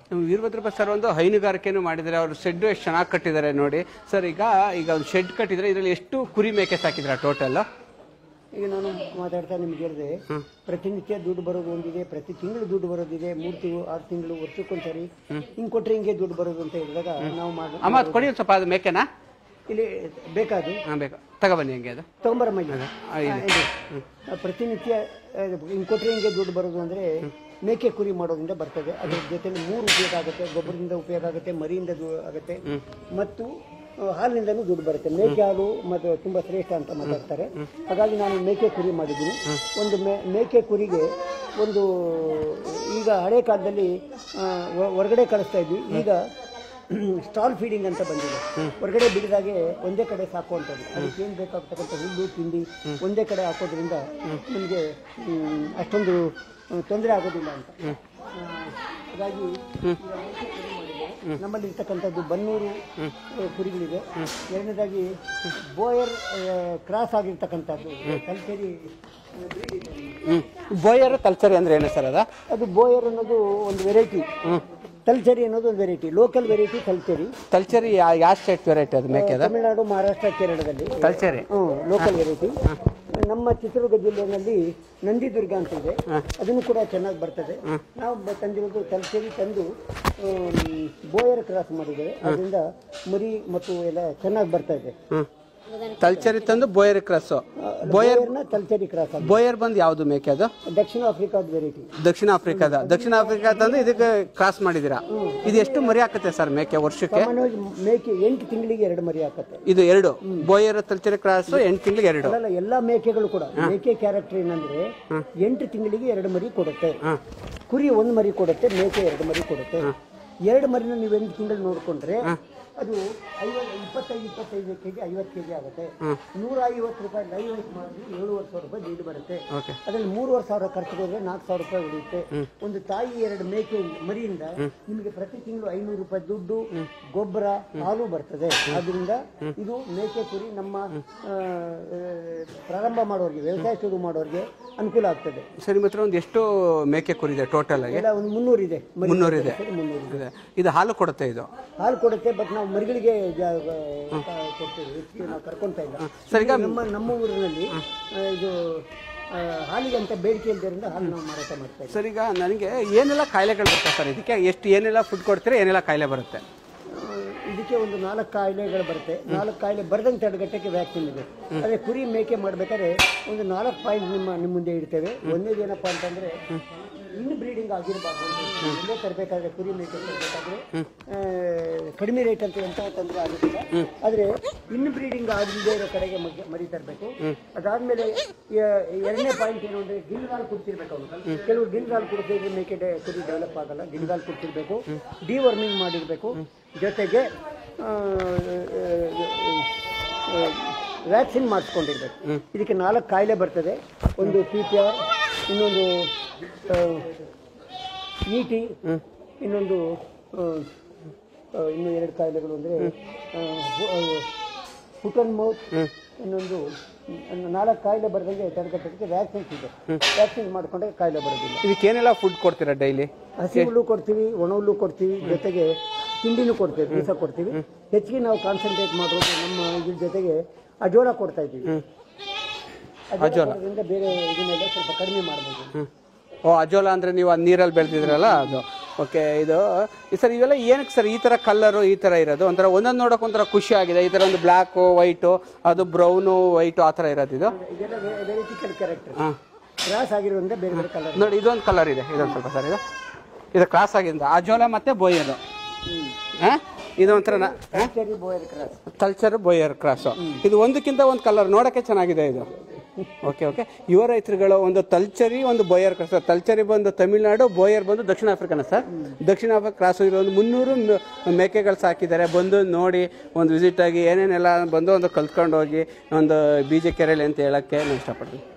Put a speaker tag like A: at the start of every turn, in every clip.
A: ನಮ್ಮ ವೀರಭದ್ರ ಸರ್ ಒಂದು ಹೈನುಗಾರಿಕೆನೂ ಮಾಡಿದ್ದಾರೆ ಅವರು ಶೆಡ್ ಎಷ್ಟು ಚೆನ್ನಾಗಿ ಕಟ್ಟಿದ್ದಾರೆ ನೋಡಿ ಸರ್ ಈಗ ಈಗ ಒಂದು ಶೆಡ್ ಕಟ್ಟಿದ್ರೆ ಇದರಲ್ಲಿ ಎಷ್ಟು ಕುರಿ ಮೇಕೆ ಸಾಕಿದ್ರ ಟೋಟಲ್
B: ಈಗ ನಾನು ಮಾತಾಡ್ತಾ ನಿಮ್ಗೆ ಹೇಳಿದೆ ಪ್ರತಿನಿತ್ಯ ದುಡ್ಡು ಬರೋದು ಒಂದಿದೆ ಪ್ರತಿ ತಿಂಗಳು ದುಡ್ಡು ಬರೋದಿದೆ ಮೂರು ತಿಂಗಳು ಆರು ತಿಂಗಳು ವರ್ಷಕ್ಕೊಂದ್ಸರಿ ಹಿಂಗ್ ಕೊಟ್ರೆ ಹಿಂಗೆ ದುಡ್ಡು ಬರೋದು ಅಂತ ಹೇಳಿದಾಗ ನಾವು ಮಾಡಿ
A: ಅಮ್ಮ ಅದು ಕೊಡಿ ಒಂದು ಸ್ವಲ್ಪ ಅದು ಮೇಕೆನಾ
B: ಇಲ್ಲಿ ಬೇಕಾದು
A: ಹಾಂ ಬೇಕು ತಗೊಬನ್ನಿ ಹಂಗೆ ಅದು
B: ತಗೊಂಬರಮ್ಮ ಇಲ್ಲಿ. ಆ, ಇದು. ಆ, ಪ್ರತಿನಿತ್ಯ ಆ, ಹಿಂಗ್ ಕೊಟ್ರೆ ಹಿಂಗೆ ದುಡ್ಡು ಬರೋದು ಅಂದ್ರೆ ಮೇಕೆ ಕುರಿ ಮಾಡೋದ್ರಿಂದ ಬರ್ತದೆ ಅದ್ರ ಜೊತೆಲಿ ಮೂರು ಉಪಯೋಗ ಆಗುತ್ತೆ ಗೊಬ್ಬರದಿಂದ ಉಪಯೋಗ ಆಗುತ್ತೆ ಮರಿಯಿಂದ ದು- ಆಗುತ್ತೆ ಮತ್ತು ಆ, ಹಾಲಿನಿಂದನೂ ದುಡ್ಡು ಬರುತ್ತೆ ಮೇಕೆ ಹಾಲು ಮತ್ತು ತುಂಬಾ ಶ್ರೇಷ್ಠ ಅಂತ ಮಾತಾಡ್ತಾರೆ ಹಾಗಾಗಿ ನಾನು ಮೇಕೆ ಕುರಿ ಮಾಡಿದ್ದೀನಿ ಒಂದು ಮೇ- ಮೇಕೆ ಕುರಿಗೆ ಒಂದು ಈಗ ಹಳೆ ಕಾಲದಲ್ಲಿ ಆ, ಹೊ- ಹೊರಗಡೆ ಕಳಿಸ್ತಾ ಇದ್ವಿ ಈಗ ಸ್ಟಾಲ್ ಫೀಡಿಂಗ್ ಅಂತ ಬಂದಿದೆ ಹೊರಗಡೆ ಬಿಡಿದಾಗೆ ಒಂದೇ ಕಡೆ ಸಾಕುವಂಥದ್ದು ಅದಕ್ಕೆ ಏನು ಬೇಕಾಗ್ತಕ್ಕಂಥ ಹುಲ್ಲು ತಿಂಡಿ ಒಂದೇ ಕಡೆ ಹಾಕೋದ್ರಿಂದ ನಮಗೆ ಅಷ್ಟೊಂದು ತೊಂದರೆ ಆಗೋದಿಲ್ಲ ಅಂತ ಆ, ಹಾಗಾಗಿ ಈಗ ಮೇಕೆ ಕುರಿ ಮಾಡಿದೆ. ನಮ್ಮಲ್ಲಿ ಇರ್ತಕ್ಕಂಥದ್ದು ಬನ್ನೂರು ಆ, ಕುರಿಗಳಿದೆ ಎರಡನೇದಾಗಿ ಬೋಯರ್ ಆ, ಕ್ರಾಸ್ ಆಗಿರ್ತಕ್ಕಂಥದ್ದು ಕಲ್ಚರಿ ಬ್ರೀಡ್ ಇದೆ
A: ಹ್ಞೂ ಬೋಯರ್ ಕಲ್ಚರಿ ಅಂದ್ರೆ ಏನು ಸರ್ ಅದ
B: ಅದು ಬೋಯರ್ ಅನ್ನೋದು ಒಂದು ವೆರೈಟಿ ತಲ್ಚರಿ ಅನ್ನೋದು ಒಂದು ವೆರೈಟಿ ಲೋಕಲ್ ವೆರೈಟಿ ತಲ್ಚರಿ
A: ಕಲ್ಚರಿ ಯಾವ ಸ್ಟೇಟ್ ವೆರೈಟಿ ಅದು ಮೇಕೆ ಅದು
B: ತಮಿಳುನಾಡು ಮಹಾರಾಷ್ಟ್ರ ಕೇರಳದಲ್ಲಿ
A: ಕಲ್ಚರಿ
B: ಲೋಕಲ್ ವೆರೈಟಿ ನಮ್ಮ ಚಿತ್ರದುರ್ಗ ಜಿಲ್ಲೆಯಲ್ಲಿ ನಂದಿದುರ್ಗ ಅಂತ ಇದೆ ಅದನ್ನು ಕೂಡ ಚೆನ್ನಾಗಿ ಬರ್ತದೆ ನಾವು ಬ- ತಂದಿರೋದು ತಲ್ಚೇರಿ ತಂದು ಆಮ್, ಬೋಯರ್ ಕ್ರಾಸ್ ಮಾಡಿದ್ದೇವೆ ಅದರಿಂದ ಮರಿ ಮತ್ತು ಎಲ್ಲ ಚೆನ್ನಾಗಿ ಬರ್ತಾ ಇದೆ
A: ಹ್ಞೂ ಕಲ್ಚರಿ ತಂದು ಬೋಯರ್ ಕ್ರಾಸು ಬೋಯರ್
B: ಬೋಯರ್ನ ತಲ್ಚೇರಿ ಕ್ರಾಸ್ ಆಗಿದೆ
A: ಬೋಯರ್ ಬಂದು ಯಾವುದು ಮೇಕೆ ಅದು
B: ದಕ್ಷಿಣ ಆಫ್ರಿಕಾದ ವೆರೈಟಿ
A: ದಕ್ಷಿಣ ಆಫ್ರಿಕಾದ ದಕ್ಷಿಣ ಆಫ್ರಿಕಾ ತಂದು ಇದಕ್ಕೆ ಕ್ರಾಸ್ ಮಾಡಿದ್ದೀರಾ ಇದು ಎಷ್ಟು ಮರಿ ಹಾಕುತ್ತೆ ಸರ್ ಮೇಕೆ ವರ್ಷಕ್ಕೆ
B: ಸಾಮಾನ್ಯವಾಗಿ ಮೇಕೆ ಎಂಟು ತಿಂಗಳಿಗೆ ಎರಡು ಮರಿ ಹಾಕತ್ತೆ
A: ಇದು ಎರಡು ಬೋಯರ್ ತಲ್ಚರಿ ಕ್ರಾಸ್ ಎಂಟು ತಿಂಗಳಿಗೆ ಎರಡು
B: ಅಲ್ಲ ಎಲ್ಲಾ ಮೇಕೆಗಳು ಕೂಡ ಮೇಕೆ ಕ್ಯಾರೆಕ್ಟರ್ ಏನಂದ್ರೆ ಎಂಟು ತಿಂಗಳಿಗೆ ಎರಡು ಮರಿ ಕೊಡುತ್ತೆ ಕುರಿ ಒಂದು ಮರಿ ಕೊಡುತ್ತೆ ಮೇಕೆ ಎರಡು ಮರಿ ಕೊಡುತ್ತೆ ಎರಡು ಮರಿನ ನೀವು ಎಂಟು ತಿಂಗಳು ನೋಡ್ಕೊಂಡ್ರೆ ಅದು ಐವತ್ತು ಇಪ್ಪತ್ತೈದು ಇಪ್ಪತ್ತೈದು ಕೆಜಿ ಐವತ್ತು ಕೆಜಿ ಆಗುತ್ತೆ ನೂರ ಐವತ್ತು ರೂಪಾಯಿ ಲೈವ್ ವೆಯ್ಟ್ ಮಾಡಿದ್ರೆ ಏಳುವರೆ ಸಾವಿರ ರೂಪಾಯಿ ದುಡ್ಡು ಬರುತ್ತೆ
A: ಓಕೆ
B: ಅದ್ರಲ್ಲಿ ಮೂರುವರೆ ಸಾವಿರ ಖರ್ಚು ಹೋದ್ರೆ ನಾಲ್ಕು ಸಾವಿರ ರೂಪಾಯಿ ಉಳಿಯುತ್ತೆ ಒಂದು ತಾಯಿ ಎರಡು ಮೇಕೆ ಮರಿಯಿಂದ ನಿಮಗೆ ಪ್ರತಿ ತಿಂಗಳು ಐನೂರು ರೂಪಾಯಿ ದುಡ್ಡು ಗೊಬ್ಬರ ಹಾಲು ಬರ್ತದೆ ಆದ್ರಿಂದ ಇದು ಮೇಕೆ ಕುರಿ ನಮ್ಮ ಆ, ಆ, ಪ್ರಾರಂಭ ಮಾಡೋರಿಗೆ ವ್ಯವಸಾಯ ಶುರು ಮಾಡೋರಿಗೆ ಅನುಕೂಲ ಆಗ್ತದೆ
A: ಸರಿ ಮಾತ್ರ ಒಂದು ಎಷ್ಟು ಮೇಕೆ ಕುರಿದೆ ಟೋಟಲ್ ಆಗಿ
B: ಎಲ್ಲ ಒಂದು ಮುನ್ನೂರು ಇದೆ ಮರಿ
A: ಮುನ್ನೂರು ಇದೆ
B: ಮುನ್ನೂರು ಇದೆ
A: ಇದೆ. ಇದು ಹಾಲು ಕೊಡುತ್ತೆ ಇದು
B: ಹಾಲು ಕೊಡುತ್ತೆ ಬಟ್ ನಾವು ಮರಿಗಳಿಗೆ ಜಾ- ಆ, ಕೊಡ್ತೇವೆ ಹೆಚ್ಚಿಗೆ ನಾವು ಕರ್ಕೊಂತ ಇಲ್ಲ
A: ಸರ್ ಈಗ
B: ನಮ್ಮ ನಮ್ಮ ಊರಿನಲ್ಲಿ ಆ, ಇದು ಆ, ಹಾಲಿಗೆ ಅಂತ ಬೇಡಿಕೆ ಇಲ್ದಿರಿಂದ ಹಾಲು ನಾವು ಮಾರಾಟ ಮಾಡ್ತಾ ಇದ್ದೀವಿ
A: ಸರ್ ಈಗ ನನಗೆ ಏನೆಲ್ಲ ಕಾಯಿಲೆಗಳು ಬರುತ್ತೆ ಸರ್ ಇದಕ್ಕೆ ಎಷ್ಟು ಏನೆಲ್ಲ ಫುಡ್ ಕೊಡ್ತೀರಾ ಏನೆಲ್ಲ ಕಾಯಿಲೆ ಬರುತ್ತೆ
B: ಆ, ಇದಕ್ಕೆ ಒಂದು ನಾಲ್ಕು ಕಾಯಿಲೆಗಳು ಬರುತ್ತೆ ನಾಲ್ಕು ಕಾಯಿಲೆ ಬರದಂಗೆ ತಡೆಗಟ್ಟಕ್ಕೆ ವ್ಯಾಕ್ಸಿನ್ ಇದೆ ಅದೇ ಕುರಿ ಮೇಕೆ ಮಾಡಬೇಕಾದ್ರೆ ಒಂದು ನಾಲ್ಕು ಪಾಯಿಂಟ್ ನಿಮ್ಮ ನಿಮ್ಮ ಮುಂದೆ ಇಡ್ತೇವೆ ಒಂದೇದು ಏನಪ್ಪಾ ಅಂತಂದ್ರೆ ಇನ್ ಬ್ರೀಡಿಂಗ್ ಆಗಿರಬಾರ್ದು ಇಲ್ಲೇ ತರಬೇಕಾದ್ರೆ ಕುರಿ ಮೇಕೆ ತರಬೇಕಾದ್ರೆ ಕಡಿಮೆ ರೇಟ್ ಅಂತ ಎಂತ ತೊಂದರೆ ಆಗುತ್ತಿಲ್ಲ ಆದ್ರೆ ಇನ್ ಬ್ರೀಡಿಂಗ್ ಆಗದೇ ಇರೋ ಕಡೆಗೆ ಮಗ್- ಮರಿ ತರಬೇಕು ಅದಾದ್ಮೇಲೆ ಎ- ಎರಡನೇ ಪಾಯಿಂಟ್ ಏನು ಅಂದ್ರೆ ಗಿಲ್ಗಾಲ್ ಕುಡ್ತಿರ್ಬೇಕು ಅವನು ಕೆಲವು ಗಿಲ್ಗಾಲ್ ಕುಡಿದ್ರೆ ಮೇಕೆ ಡೆ- ಕುರಿ ಡೆವಲಪ್ ಆಗಲ್ಲ ಗಿಲ್ಗಾಲ್ ಕುಡ್ತಿರ್ಬೇಕು ಡಿವರ್ಮಿಂಗ್ ಮಾಡಿರ್ಬೇಕು ಜೊತೆಗೆ ವ್ಯಾಕ್ಸಿನ್ ಮಾಡಿಸ್ಕೊಂಡಿರ್ಬೇಕು ಇದಕ್ಕೆ ನಾಲ್ಕು ಕಾಯಿಲೆ ಬರ್ತದೆ ಒಂದು ಪಿ ಪಿ ಆರ್ ಇನ್ನೊಂದು ಇ ಟಿ ಇನ್ನೊಂದು ಆ, ಆ, ಇನ್ನು ಎರಡು ಕಾಯಿಲೆಗಳು ಅಂದರೆ ಫುಟ್ ಅಂಡ್ ಮೌತ್ ಇನ್ನೊಂದು ಮ್, ನಾಲ್ಕು ಕಾಯಿಲೆ ಬರದಂಗೆ ತಡೆಗಟ್ಟೋದಕ್ಕೆ ವ್ಯಾಕ್ಸಿನ್ಸ್ ಇದೆ ವ್ಯಾಕ್ಸಿನ್ ಮಾಡಿಕೊಂಡ್ರೆ ಕಾಯಿಲೆ ಬರೋದಿಲ್ಲ
A: ಇದಕ್ಕೆ ಏನೆಲ್ಲ ಫುಡ್ ಕೊಡ್ತೀರಾ ಡೈಲಿ
B: ಹಸಿ ಹುಲ್ಲು ಕೊಡ್ತೀವಿ ಒಣ ಹುಲ್ಲು ಕೊಡ್ತೀವಿ ಜೊತೆಗೆ ತಿಂಡಿನೂ ಕೊಡ್ತೀವಿ ಬೀಸ ಕೊಡ್ತೀವಿ ಹೆಚ್ಚಿಗೆ ನಾವು ಕಾನ್ಸಂಟ್ರೇಟ್ ಮಾಡೋದು ನಮ್ಮ ಇದ್ರ ಜೊತೆಗೆ ಅಜೋಳ ಕೊಡ್ತಾ ಇದ್ದೀವಿ ಅಜೋಳ ಕೊಡೋದ್ರಿಂದ ಬೇರೆ ಇದನ್ನೆಲ್ಲ ಸ್ವಲ್ಪ ಕಡಿಮೆ ಮಾಡ್ಬೋದು
A: ಓ ಅಜೋಲಾ ಅಂದ್ರೆ ನೀವು ಅದು ನೀರಲ್ಲಿ ಬೆಳೆದಿದ್ರಲ್ಲ ಅದು ಓಕೆ ಇದು ಈ ಸರ್ ಇವೆಲ್ಲ ಏನಕ್ಕೆ ಸರ್ ಈ ತರ ಕಲರು ಈ ತರ ಇರೋದು ಒಂಥರ ಒಂದೊಂದು ನೋಡೋಕೆ ಒಂಥರ ಖುಷಿ ಆಗಿದೆ ಈ ತರ ಒಂದು ಬ್ಲ್ಯಾಕು ವೈಟು ಅದು ಬ್ರೌನು ವೈಟು ಆ ಥರ ಇರೋದು ಇದು
B: ಇದೆಲ್ಲ ವೆರೈಟಿಕಲ್ ಕ್ಯಾರೆಕ್ಟರ್
A: ಹಾಂ
B: ಕ್ರಾಸ್ ಆಗಿರೋದ್ರಿಂದ ಬೇರೆ ಬೇರೆ ಕಲರ್
A: ನೋಡಿ ಇದೊಂದು ಕಲರ್ ಇದೆ ಇದೊಂದು ಸ್ವಲ್ಪ ಸರ್ ಇದು ಇದು ಕ್ರಾಸ್ ಆಗಿದೆ ಅಜೋಲಾ ಮತ್ತೆ ಬೋಯರು ಹಾಂ ಇದು ಒಂಥರ ನ-
B: ಚೆರಿ Boer cross
A: culture Boer cross ಇದು ಒಂದಕ್ಕಿಂತ ಒಂದು ಕಲರ್ ನೋಡಕ್ಕೆ ಚೆನ್ನಾಗಿದೆ ಇದು ಓಕೆ ಓಕೆ ಯುವ ರೈತರುಗಳು ಒಂದು ತಲ್ಚರಿ ಒಂದು ಬೋಯರ್ ಕ್ರಾಸ್ ತಲ್ಚರಿ ಬಂದು ತಮಿಳ್ನಾಡು ಬೋಯರ್ ಬಂದು ದಕ್ಷಿಣ ಆಫ್ರಿಕಾನ ಸರ್ ದಕ್ಷಿಣ ಆಫ್ರಿಕಾ ಕ್ರಾಸ್ ಇರೋ ಒಂದು ಮುನ್ನೂರು ಮ- ಮೇಕೆಗಳು ಸಾಕಿದ್ದಾರೆ ಬಂದು ನೋಡಿ ಒಂದು ವಿಸಿಟ್ ಆಗಿ ಏನೇನೆಲ್ಲ ಬಂದು ಒಂದು ಕಲ್ತ್ಕೊಂಡು ಹೋಗಿ ಒಂದು ಬೀಜ ಕೆರೆಯಲ್ಲಿ ಅಂತ ಹೇಳಕ್ಕೆ ನಾನು ಇಷ್ಟಪಡ್ತೀನಿ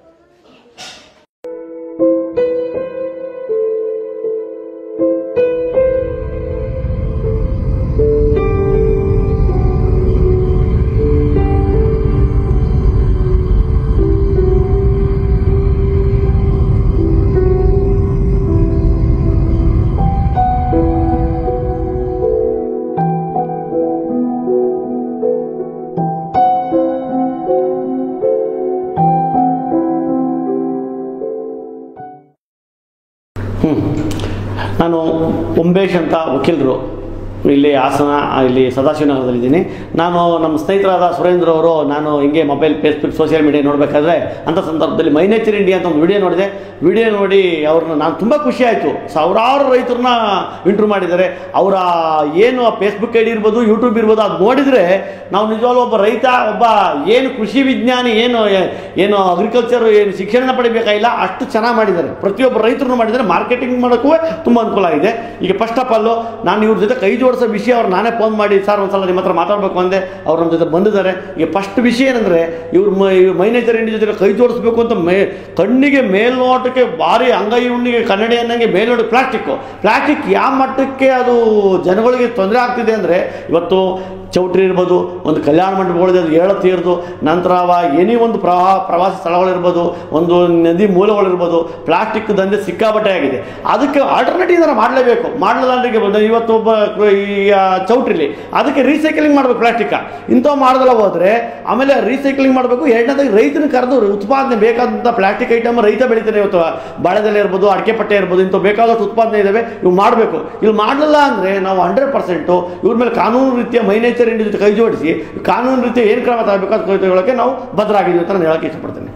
C: ಉಂಬೇಶ್ ಅಂತ ವಕೀಲರು ಇಲ್ಲಿ ಹಾಸನ ಇಲ್ಲಿ ಸದಾಶಿವನಗರದಲ್ಲಿದ್ದೀನಿ ನಾನು ನಮ್ಮ ಸ್ನೇಹಿತರಾದ ಸುರೇಂದ್ರ ಅವರು ನಾನು ಹಿಂಗೆ ಮೊಬೈಲ್ ಫೇಸ್ಬುಕ್ ಸೋಷಿಯಲ್ ಮೀಡಿಯಾ ನೋಡಬೇಕಾದ್ರೆ ಅಂಥ ಸಂದರ್ಭದಲ್ಲಿ ಮೈ ನೇಚರ್ ಇಂಡಿಯಾ ಅಂತ ಒಂದು ವಿಡಿಯೋ ನೋಡಿದೆ ವಿಡಿಯೋ ನೋಡಿ ಅವ್ರನ್ನ ನಾನು ತುಂಬ ಖುಷಿ ಆಯಿತು ಸಾವಿರಾರು ರೈತರನ್ನ ಇಂಟ್ರ್ಯೂ ಮಾಡಿದ್ದಾರೆ ಅವರ ಏನು ಫೇಸ್ಬುಕ್ ಐ ಡಿ ಇರ್ಬೋದು ಯೂಟ್ಯೂಬ್ ಇರ್ಬೋದು ಅದು ನೋಡಿದರೆ ನಾವು ನಿಜವಾಗ್ಲೂ ಒಬ್ಬ ರೈತ ಒಬ್ಬ ಏನು ಕೃಷಿ ವಿಜ್ಞಾನಿ ಏನು ಏನು ಅಗ್ರಿಕಲ್ಚರ್ ಏನು ಶಿಕ್ಷಣ ಪಡಿಬೇಕಾಗಿಲ್ಲ ಅಷ್ಟು ಚೆನ್ನಾಗಿ ಮಾಡಿದ್ದಾರೆ ಪ್ರತಿಯೊಬ್ಬ ರೈತರು ಮಾಡಿದ್ದಾರೆ ಮಾರ್ಕೆಟಿಂಗ್ ಮಾಡೋಕ್ಕೂ ತುಂಬ ಅನುಕೂಲ ಆಗಿದೆ ಈಗ ಫಸ್ಟ್ ಆಫ್ ಆಲ್ ನಾನು ಇವ್ರ ಜೊತೆ ಕೈ ಜೋಡಿಸೋ ವಿಷಯ ಅವ್ರು ನಾನೇ ಫೋನ್ ಮಾಡಿ ಸರ್ ಒಂದ್ಸಲ ನಿಮ್ಮ ಹತ್ರ ಮಾತಾಡಬೇಕು ಅಂದೆ ಅವ್ರು ನಮ್ಮ ಜೊತೆ ಬಂದಿದ್ದಾರೆ ಈಗ ಫಸ್ಟ್ ವಿಷಯ ಏನಂದರೆ ಇವ್ರು ಮೈನೇಜರ್ ಇಂಡಿ ಜೊತೆ ಕೈ ಜೋಡಿಸ್ಬೇಕು ಅಂತ ಮೇ ಕಣ್ಣಿಗೆ ಮೇಲ್ನೋಟಕ್ಕೆ ಭಾರಿ ಅಂಗೈ ಹುಣ್ಣಿಗೆ ಕನ್ನಡಿ ಅನ್ನಂಗೆ ಮೇಲ್ನೋಟ ಪ್ಲಾಸ್ಟಿಕ್ಕು ಪ್ಲಾಸ್ಟಿಕ್ ಯಾವ ಮಟ್ಟಕ್ಕೆ ಅದು ಜನಗಳಿಗೆ ತೊಂದರೆ ಆಗ್ತಿದೆ ಅಂದರೆ ಇವತ್ತು ಚೌಟ್ರಿ ಇರ್ಬೋದು ಒಂದು ಕಲ್ಯಾಣ ಮಂಟಪಗಳಿದೆ ಅದು ಏಳ ತೀರ್ದು ನಂತರ ಅವ ಏನೇ ಒಂದು ಪ್ರವಾಹ ಪ್ರವಾಸಿ ಸ್ಥಳಗಳಿರ್ಬೋದು ಒಂದು ನದಿ ಮೂಲಗಳಿರ್ಬೋದು ಪ್ಲಾಸ್ಟಿಕ್ ದಂಧೆ ಸಿಕ್ಕಾಬಟ್ಟೆ ಆಗಿದೆ ಅದಕ್ಕೆ ಆಲ್ಟರ್ನೇಟಿವ್ ಏನಾರು ಮಾಡಲೇಬೇಕು ಮಾಡಲಾಂಡ್ರಿಗೆ ಬಂದು ಇವತ್ತು ಒಬ್ಬ ಈ ಆ, ಚೌಟ್ರಿಲಿ ಅದಕ್ಕೆ ರೀಸೈಕ್ಲಿಂಗ್ ಮಾಡಬೇಕು ಪ್ಲಾಸ್ಟಿಕ್ ಇಂಥವು ಮಾಡ್ದಲ್ಲ ಹೋದರೆ ಆಮೇಲೆ ರೀಸೈಕ್ಲಿಂಗ್ ಮಾಡಬೇಕು ಎರಡನೇದಾಗಿ ರೈತನ ಕರೆದು ಉತ್ಪಾದನೆ ಬೇಕಾದಂಥ ಪ್ಲಾಸ್ಟಿಕ್ ಐಟಮ್ ರೈತ ಬೆಳಿತಾನೆ ಇವತ್ತು ಬಾಳೆದೆಲೆ ಇರ್ಬೋದು ಅಡಿಕೆ ಪಟ್ಟೆ ಇರ್ಬೋದು ಇಂಥವು ಬೇಕಾದಷ್ಟು ಉತ್ಪಾದನೆ ಇದ್ದಾವೆ ಇವು ಮಾಡಬೇಕು ಇಲ್ಲಿ ಮಾಡಲಿಲ್ಲ ಅಂದರೆ ನಾವು ಹಂಡ್ರೆಡ್ ಪರ್ಸೆಂಟು ಇವ್ರ ಮೇಲೆ ಕಾನೂನು ರೀತಿಯ ಮೈನೇಚರ್ ಇಂಡಿ ಜೊತೆ ಕೈ ಜೋಡಿಸಿ ಕಾನೂನು ರೀತಿಯ ಏನು ಕ್ರಮ ತಗೋಬೇಕು ಅದು ತೆಗೊಳ್ಳೋಕ್ಕೆ ನಾವು ಭದ್ರಾಗಿದ್ದೀವಿ ಅಂತ ನಾನು ಹೇಳೋಕ್ಕೆ ಇಷ್ಟಪಡ್ತೇನೆ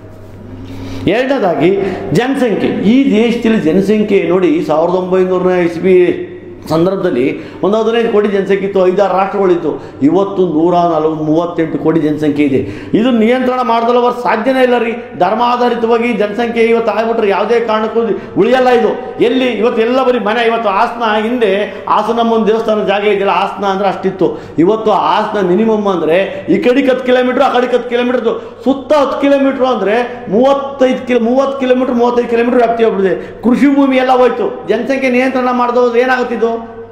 C: ಎರಡನೇದಾಗಿ ಜನಸಂಖ್ಯೆ ಈ ದೇಶದಲ್ಲಿ ಜನಸಂಖ್ಯೆ ನೋಡಿ ಸಾವಿರದ ಒಂಬೈನೂರನೇ ಇಸ್ವಿ ಸಂದರ್ಭದಲ್ಲಿ ಒಂದು ಹದಿನೈದು ಕೋಟಿ ಜನಸಂಖ್ಯೆ ಇತ್ತು ಐದಾರು ರಾಷ್ಟ್ರಗಳಿತ್ತು ಇವತ್ತು ನೂರ ನಲವತ್ತು ಮೂವತ್ತೆಂಟು ಕೋಟಿ ಜನಸಂಖ್ಯೆ ಇದೆ ಇದು ನಿಯಂತ್ರಣ ಮಾಡಿದಲ್ಲ ಸಾಧ್ಯನೇ ಇಲ್ಲ ರೀ ಧರ್ಮಾಧಾರಿತವಾಗಿ ಜನಸಂಖ್ಯೆ ಇವತ್ತು ಆಗ್ಬಿಟ್ರೆ ಯಾವುದೇ ಕಾರಣಕ್ಕೂ ಉಳಿಯಲ್ಲ ಇದು ಎಲ್ಲಿ ಇವತ್ತು ಎಲ್ಲ ಬರೀ ಮನೆ ಇವತ್ತು ಹಾಸನ ಹಿಂದೆ ಹಾಸನ ಒಂದು ದೇವಸ್ಥಾನ ಜಾಗ ಇದೆಯಲ್ಲ ಹಾಸನ ಅಂದ್ರೆ ಅಷ್ಟಿತ್ತು ಇವತ್ತು ಹಾಸನ ಮಿನಿಮಮ್ ಅಂದರೆ ಈ ಕಡೆಗೆ ಹತ್ತು ಕಿಲೋಮೀಟ್ರ್ ಆ ಕಡೆಗೆ ಹತ್ತು ಕಿಲೋಮೀಟ್ರ್ ಸುತ್ತ ಹತ್ತು ಕಿಲೋಮೀಟ್ರ್ ಅಂದರೆ ಮೂವತ್ತೈದು ಕಿಲೋ ಮೂವತ್ತು ಕಿಲೋಮೀಟ್ರ್ ಮೂವತ್ತೈದು ಕಿಲೋಮೀಟ್ರ್ ವ್ಯಾಪ್ತಿ ಹೋಗ್ಬಿಟ್ಟಿದೆ ಕೃಷಿ ಭೂಮಿ ಎಲ್ಲ ಹೋಯ್ತು ಜನಸಂಖ್ಯೆ ನಿಯಂತ್ರಣ ಮಾಡಿದವ್ರು ಏನಾಗುತ್ತಿದ್ದು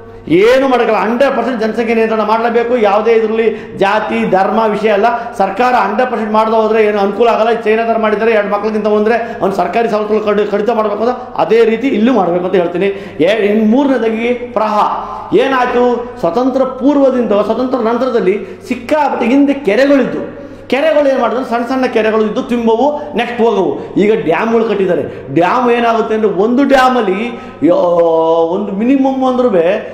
C: ಏನು ಮಾಡೋಕ್ಕಲ್ಲ ಹಂಡ್ರೆಡ್ ಪರ್ಸೆಂಟ್ ಜನಸಂಖ್ಯೆ ನಿಯಂತ್ರಣ ಮಾಡಲೇಬೇಕು ಯಾವುದೇ ಇದರಲ್ಲಿ ಜಾತಿ ಧರ್ಮ ವಿಷಯ ಅಲ್ಲ ಸರ್ಕಾರ ಹಂಡ್ರೆಡ್ ಪರ್ಸೆಂಟ್ ಮಾಡದೆ ಹೋದರೆ ಏನು ಅನುಕೂಲ ಆಗಲ್ಲ ಚೈನಾದವ್ರು ಮಾಡಿದ್ದಾರೆ ಎರಡು ಮಕ್ಕಳಿಗಿಂತ ಬಂದರೆ ಅವ್ನು ಸರ್ಕಾರಿ ಸವಲತ್ತುಗಳು ಕಡಿ ಕಡಿತ ಮಾಡಬೇಕು ಅಂತ ಅದೇ ರೀತಿ ಇಲ್ಲೂ ಮಾಡಬೇಕು ಅಂತ ಹೇಳ್ತೀನಿ ಏ ಇನ್ನು ಮೂರನೇದಾಗಿ ಪ್ರಹ ಏನಾಯಿತು ಸ್ವತಂತ್ರ ಪೂರ್ವದಿಂದ ಸ್ವತಂತ್ರ ನಂತರದಲ್ಲಿ ಸಿಕ್ಕಾಪಟ್ಟೆ ಹಿಂದೆ ಕೆರೆಗಳಿದ್ದು ಕೆರೆಗಳು ಏನು ಮಾಡಿದ್ರೆ ಸಣ್ಣ ಸಣ್ಣ ಕೆರೆಗಳು ಇದ್ದು ತುಂಬವು ನೆಕ್ಸ್ಟ್ ಹೋಗವು ಈಗ ಡ್ಯಾಮ್ಗಳು ಕಟ್ಟಿದ್ದಾರೆ ಡ್ಯಾಮ್ ಏನಾಗುತ್ತೆ ಅಂದರೆ ಒಂದು ಡ್ಯಾಮಲ್ಲಿ ಯೋ- ಒಂದು ಮಿನಿಮಮ್ ಅಂದ್ರೂ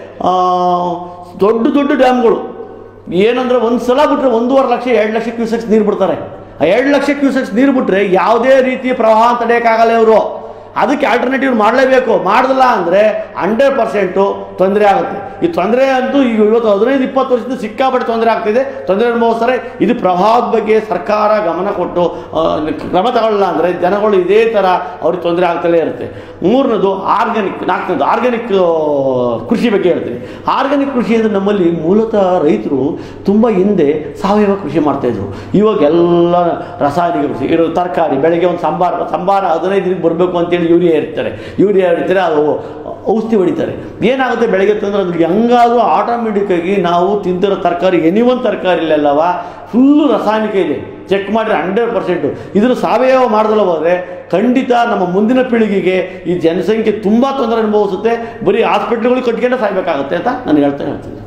C: ದೊಡ್ಡ ದೊಡ್ಡ ಡ್ಯಾಮ್ಗಳು ಏನಂದ್ರೆ ಒಂದು ಸಲ ಬಿಟ್ಟರೆ ಒಂದೂವರೆ ಲಕ್ಷ ಎರಡು ಲಕ್ಷ ಕ್ಯೂಸೆಕ್ಸ್ ನೀರು ಬಿಡ್ತಾರೆ ಆ ಎರಡು ಲಕ್ಷ ಕ್ಯೂಸೆಕ್ಸ್ ನೀರು ಬಿಟ್ಟರೆ ಯಾವುದೇ ರೀತಿಯ ಪ್ರವಾಹ ತಡೆಯೋಕ್ಕಾಗಲ್ಲ ಇವರು ಅದಕ್ಕೆ ಆಲ್ಟರ್ನೇಟಿವ್ ಮಾಡಲೇಬೇಕು ಮಾಡಲಿಲ್ಲ ಅಂದರೆ ಹಂಡ್ರೆಡ್ ಪರ್ಸೆಂಟು ತೊಂದರೆ ಆಗುತ್ತೆ ಈ ತೊಂದರೆ ಅಂತೂ ಈಗ ಇವತ್ತು ಹದಿನೈದು ಇಪ್ಪತ್ತು ವರ್ಷದಿಂದ ಸಿಕ್ಕಾಪಟ್ಟೆ ತೊಂದರೆ ಆಗ್ತಿದೆ ತೊಂದರೆ ಅನುಭವಿಸ್ತಾರೆ ಇದು ಪ್ರವಾಹದ ಬಗ್ಗೆ ಸರ್ಕಾರ ಗಮನ ಕೊಟ್ಟು ಆ, ಕ್ರಮ ತಗೊಳ್ಳಲ್ಲ ಅಂದರೆ ಜನಗಳು ಇದೇ ಥರ ಅವ್ರಿಗೆ ತೊಂದರೆ ಆಗ್ತಲೇ ಇರುತ್ತೆ ಮೂರನೇದು ಆರ್ಗ್ಯಾನಿಕ್ ನಾಲ್ಕನೇದು ಆರ್ಗ್ಯಾನಿಕ್ ಕೃಷಿ ಬಗ್ಗೆ ಹೇಳ್ತೀನಿ ಆರ್ಗ್ಯಾನಿಕ್ ಕೃಷಿ ಅಂದರೆ ನಮ್ಮಲ್ಲಿ ಮೂಲತಃ ರೈತರು ತುಂಬ ಹಿಂದೆ ಸಾವಯವ ಕೃಷಿ ಮಾಡ್ತಾಯಿದ್ರು ಇವಾಗ ಎಲ್ಲ ರಾಸಾಯನಿಕ ಕೃಷಿ ಇರೋ ತರಕಾರಿ ಬೆಳಗ್ಗೆ ಒಂದು ಸಂಬಾರ ಸಂಬಾರ ಹದಿನೈದು ದಿನಕ್ಕೆ ಬರಬೇಕು ಅಂತೇಳಿ ಯೂರಿಯಾ ಇರ್ತಾರೆ ಯೂರಿಯಾ ಇರ್ತಾರೆ ಅದು ಔಷಧಿ ಹೊಡಿತಾರೆ ಏನಾಗುತ್ತೆ ಬೆಳಗ್ಗೆ ತಂದ್ರೆ ಅದ್ರಿಗೆ ಹೆಂಗಾದ್ರೂ ಆಟೋಮೆಟಿಕ್ಕಾಗಿ ನಾವು ತಿಂತಿರೋ ತರಕಾರಿ ಎನಿ ಒಂದು ತರಕಾರಿ ಇಲ್ಲಲ್ಲವ ಫುಲ್ಲು ರಾಸಾಯನಿಕ ಇದೆ ಚೆಕ್ ಮಾಡಿದ್ರೆ ಹಂಡ್ರೆಡ್ ಪರ್ಸೆಂಟು ಇದನ್ನು ಸಾವಯವ ಮಾಡ್ದಲ್ಲ ಹೋದರೆ ಖಂಡಿತ ನಮ್ಮ ಮುಂದಿನ ಪೀಳಿಗೆಗೆ ಈ ಜನಸಂಖ್ಯೆ ತುಂಬ ತೊಂದರೆ ಅನುಭವಿಸುತ್ತೆ ಬರೀ ಹಾಸ್ಪಿಟ್ಲ್ಗಳು ಕಟ್ಕೊಂಡೆ ಸಾಯ್ಬೇಕಾಗುತ್ತೆ ಅಂತ ನಾನು ಹೇಳ್ತಾ ಹೇಳ್ತೀನಿ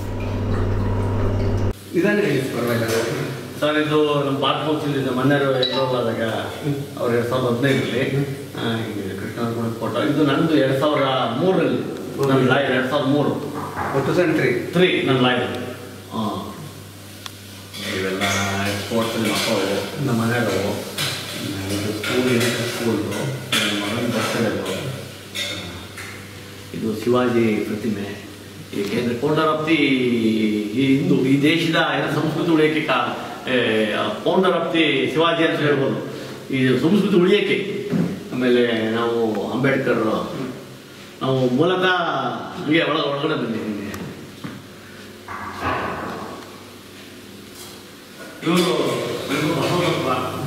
A: ಇದನ್ನೇ ಹೇಳಿ ಪರವಾಗಿಲ್ಲ
C: ಸರ್ ಇದು ನಮ್ಮ ಭಾರತ ಕೌನ್ಸಿಲ್ ಮೊನ್ನೆ ಎನ್ರೋಲ್ ಆದಾಗ ಅವ್ರು ಎರಡು ಸಾವಿರದ ಹದಿನೈದರಲ್ಲಿ ಕೃಷ್ಣ ಫೋಟೋ ಇದು ನಂದು ಎರಡು ಸಾವಿರ ಮೂರರಲ್ಲಿ ನನ್ನ ಲಾಯರ್ ಎರಡು ಸಾವಿರದ ಮೂರು
A: ಟೂ ತೌಸಂಡ್ ತ್ರೀ
C: ತ್ರೀ ನನ್ನ ಲಾಯರ್ ಹಾಂ ಇವೆಲ್ಲ ಸ್ಪೋರ್ಟ್ಸಲ್ಲಿ ಮಕ್ಕಳು ನಮ್ಮ ಮನೆಯವರು ಇದು ಸ್ಕೂಲ್ ಇದೆ ಸ್ಕೂಲ್ದು ನನ್ನ ಮಗನ ಬರ್ತಿರೋದು ಇದು ಶಿವಾಜಿ ಪ್ರತಿಮೆ ಏಕೆಂದರೆ ಫೌಂಡರ್ ಆಫ್ ದಿ ಈ ಹಿಂದೂ ಈ ದೇಶದ ಏನು ಸಂಸ್ಕೃತಿ ಉಳಿಯೋಕ್ಕೆ ಕಾ ಫೌಂಡರ್ ಆಫ್ ದಿ ಶಿವಾಜಿ ಅಂತ ಹೇಳ್ಬೋದು ಈ ಸಂಸ್ಕೃತಿ ಉಳಿಯೋಕ್ಕೆ ಆಮೇಲೆ ನಾವು ಅಂಬೇಡ್ಕರ್ ನಾವು ಮೂಲತಃ ಹೀಗೆ ಒಳ ಒಳಗಡೆ ಬಂದಿದ್ದೀವಿ ಇವರು ಬಸವಪ್ಪ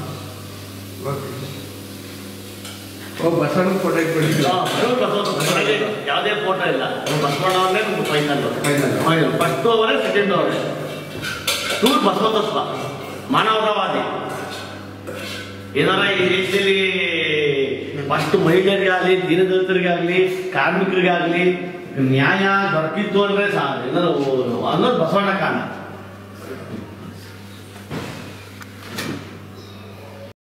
A: ಓ ಬಸವಣ್ಣ ಫೋಟೋ ಇಟ್ಬಿಟ್ಟಿಲ್ಲ
C: ಯಾವುದೇ ಫೋಟೋ ಇಲ್ಲ ಬಸವಣ್ಣವರೇ ನಮ್ಗೆ ಫೈನಲ್
A: Final.
C: ಫೈನಲ್ ಫಸ್ಟ್ ಅವರೇ ಸೆಕೆಂಡ್ ಅವರೇ ಟೂರ್ ಬಸವತತ್ವ ಮಾನವತಾವಾದಿ ಏನಾರ ಈ ದೇಶದಲ್ಲಿ ಫಸ್ಟ್ ಮಹಿಳೆಯರಿಗಾಗಲಿ ದೀನದಲಿತರಿಗಾಗಲಿ ಕಾರ್ಮಿಕರಿಗಾಗಲಿ ನ್ಯಾಯ ದೊರಕಿತ್ತು ಅಂದ್ರೆ ಸಾ ಏನಾರು ಅನ್ನೋದು ಬಸವಣ್ಣ ಕಾರಣ